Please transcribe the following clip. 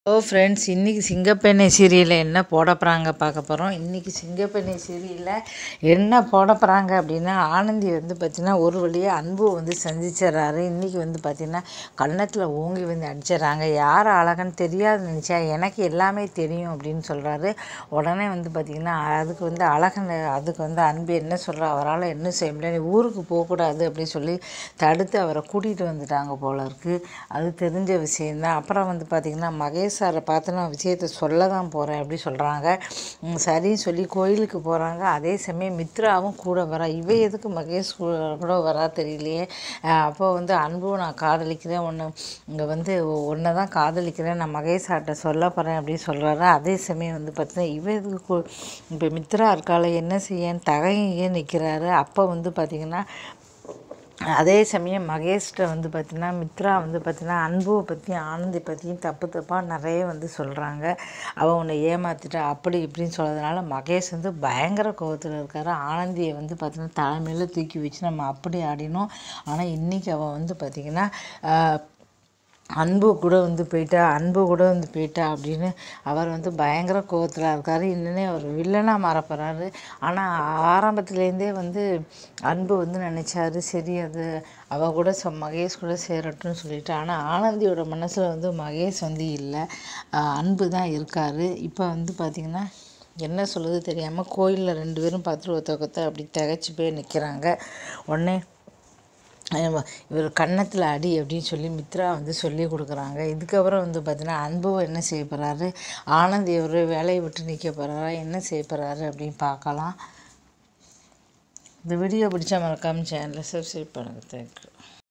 ஓ friends இன்றைக்கி சிங்கப்பெண்ணை சீரியலில் என்ன போட போகிறாங்க பார்க்க போகிறோம் இன்றைக்கி சிங்கப்பெண்ணை சீரியலில் என்ன போட போகிறாங்க அப்படின்னா ஆனந்தி வந்து பார்த்திங்கன்னா ஒரு வழியாக அன்பு வந்து சந்திச்சிடறாரு இன்றைக்கி வந்து பார்த்திங்கன்னா கன்னத்தில் ஓங்கி வந்து அடிச்சிடறாங்க யார் அழகன்னு தெரியாது நினச்சா எனக்கு எல்லாமே தெரியும் அப்படின்னு சொல்கிறாரு உடனே வந்து பார்த்திங்கன்னா அதுக்கு வந்து அழகன் அதுக்கு வந்து அன்பு என்ன சொல்கிறா அவரால் என்ன செய்ய முடியாது நீ ஊருக்கு போகக்கூடாது அப்படின்னு சொல்லி தடுத்து அவரை கூட்டிகிட்டு வந்துட்டாங்க போல இருக்குது அது தெரிஞ்ச விஷயந்தான் அப்புறம் வந்து பார்த்திங்கன்னா மகேஷ் சாரை பார்த்து நான் விஷயத்த சொல்ல தான் போகிறேன் அப்படி சொல்கிறாங்க ம், சரின்னு சொல்லி கோயிலுக்கு போகிறாங்க அதே சமயம் மித்ராவும் கூட வரா இவ எதுக்கு மகேஷ் கூட கூட வரா தெரியலையே அஹ் அப்போ வந்து அன்பும் நான் காதலிக்கிறேன் ஒன்று இங்கே வந்து ஒன்றை தான் காதலிக்கிறேன் நான் மகேஷ் சார்கிட்ட சொல்ல போகிறேன் அப்படின்னு சொல்கிறாரு அதே சமயம் வந்து பார்த்தீங்கன்னா இவ எதுக்கு கு- இப்போ மித்ரா இருக்கால என்ன செய்யன்னு தகையே நிற்கிறாரு அப்போ வந்து பார்த்திங்கன்னா அதே சமயம் மகேஷ்கிட்ட வந்து பார்த்திங்கன்னா மித்ரா வந்து பார்த்திங்கன்னா அன்புவை பற்றியும் ஆனந்தி பற்றியும் தப்பு தப்பாக நிறைய வந்து சொல்கிறாங்க அவன் உன்னை ஏமாத்திட்டா அப்படி இப்படின்னு சொல்கிறதுனால மகேஷ் வந்து பயங்கர கோவத்தில் இருக்காரு ஆனந்தியை வந்து பார்த்திங்கன்னா தலைமையில் தூக்கி வச்சு நம்ம அப்படி ஆடினோம் ஆனால் இன்றைக்கி அவன் வந்து பார்த்திங்கன்னா ஆஹ், அன்பு கூட வந்து போயிட்டா அன்பு கூட வந்து போயிட்டா அப்படின்னு அவர் வந்து பயங்கர கோவத்தில் இருக்கார் இன்னுமே அவர் வில்லனாக மாறப்போகிறாரு ஆனால் ஆரம்பத்துலேருந்தே வந்து அன்பு வந்து நினச்சாரு சரி அது அவ கூட சொ மகேஷ் கூட சேரட்டும்னு சொல்லிட்டு ஆனால் ஆனந்தியோட மனசில் வந்து மகேஷ் வந்து இல்லை ஆஹ் அன்பு தான் இருக்கார் இப்போ வந்து பார்த்திங்கன்னா என்ன சொல்லுது தெரியாமல் கோயிலில் ரெண்டு பேரும் பார்த்துட்டு ஒருத்த ஒருத்த அப்படி திகைச்சு போய் நிற்கிறாங்க உடனே ஆமா, இவர் கன்னத்தில் அடி அப்படின்னு சொல்லி மித்ரா வந்து சொல்லி கொடுக்குறாங்க இதுக்கப்புறம் வந்து பார்த்தீங்கன்னா அன்பும் என்ன செய்ய போகிறாரு ஆனந்த் இவர் வேலையை விட்டு நிற்க போகிறாரா என்ன செய்ய போகிறாரு அப்படின்னு பார்க்கலாம் இந்த வீடியோ பிடிச்சா மறக்காமல் சேனலை சப்ஸ்கிரைப் பண்ணுங்கள் தேங்க்யூ